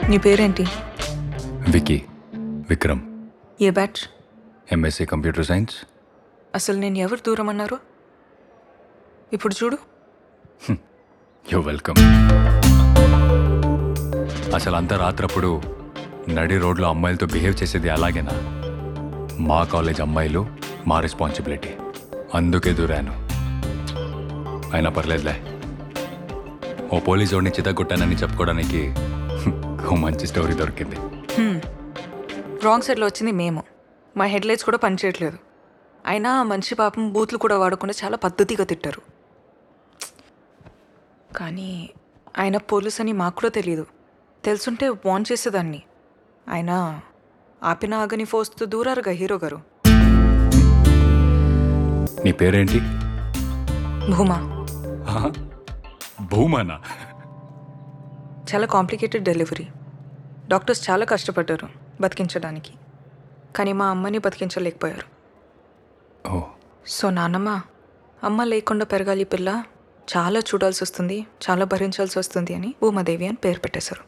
నీ పేరేంటి వికీ విక్రమ్ ఏ బ్యాచ్ ఎంఎస్సీ కంప్యూటర్ సైన్స్ అసలు నేను ఎవరు దూరం అన్నారు ఇప్పుడు చూడు యూ వెల్కమ్ అసలు అంత రాత్రప్పుడు నడి రోడ్లో అమ్మాయిలతో బిహేవ్ చేసేది అలాగేనా మా కాలేజ్ అమ్మాయిలు మా రెస్పాన్సిబిలిటీ అందుకే దూరాను అయినా పర్లేదులే ఓ పోలీస్ వాడిని చితగొట్టానని చెప్పుకోవడానికి ఓ మంచి స్టోరీ దొరికింది రాంగ్ సైడ్లో వచ్చింది మేము మా హెడ్లైట్స్ కూడా పనిచేయట్లేదు అయినా ఆ మనిషి పాపం బూత్లు కూడా వాడకుండా చాలా పద్ధతిగా తిట్టారు కానీ ఆయన పోలీస్ అని మాకు కూడా తెలియదు తెలుసుంటే వాన్ చేసేదాన్ని ఆయన ఆపిన ఆగని ఫోర్స్తో దూరారుగా హీరో గారు నీ పేరేంటి భూమా ఆహా, భూమనా చాలా కాంప్లికేటెడ్ డెలివరీ డాక్టర్స్ చాలా కష్టపడ్డారు బతికించడానికి కానీ మా అమ్మని బతికించలేకపోయారు ఓ సో నాన్నమ్మ అమ్మ లేకుండా పెరగాలి ఈ పిల్ల చాలా చూడాల్సి వస్తుంది చాలా భరించాల్సి వస్తుంది అని భూమాదేవి అని పేరు పెట్టేశారు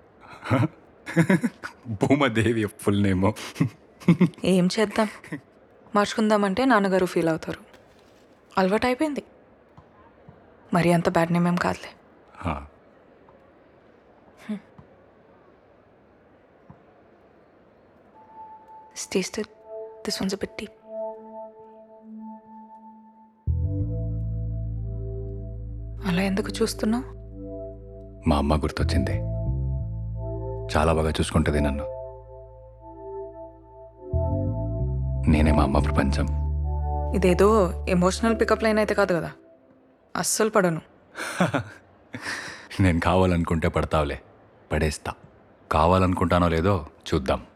భూమదేవి ఫుల్ నేమో ఏం చేద్దాం మార్చుకుందామంటే నాన్నగారు ఫీల్ అవుతారు అలవాటు అయిపోయింది మరి అంత బ్యాడ్ నేమ్ ఏం కాదులే టేస్టెడ్ దిస్ వన్స్ పెట్టి అలా ఎందుకు చూస్తున్నావు మా అమ్మ గుర్తొచ్చింది చాలా బాగా చూసుకుంటుంది నన్ను నేనే మా అమ్మ ప్రపంచం ఇదేదో ఎమోషనల్ పికప్ లైన్ అయితే కాదు కదా అస్సలు పడను నేను కావాలనుకుంటే పడతావులే పడేస్తా కావాలనుకుంటానో లేదో చూద్దాం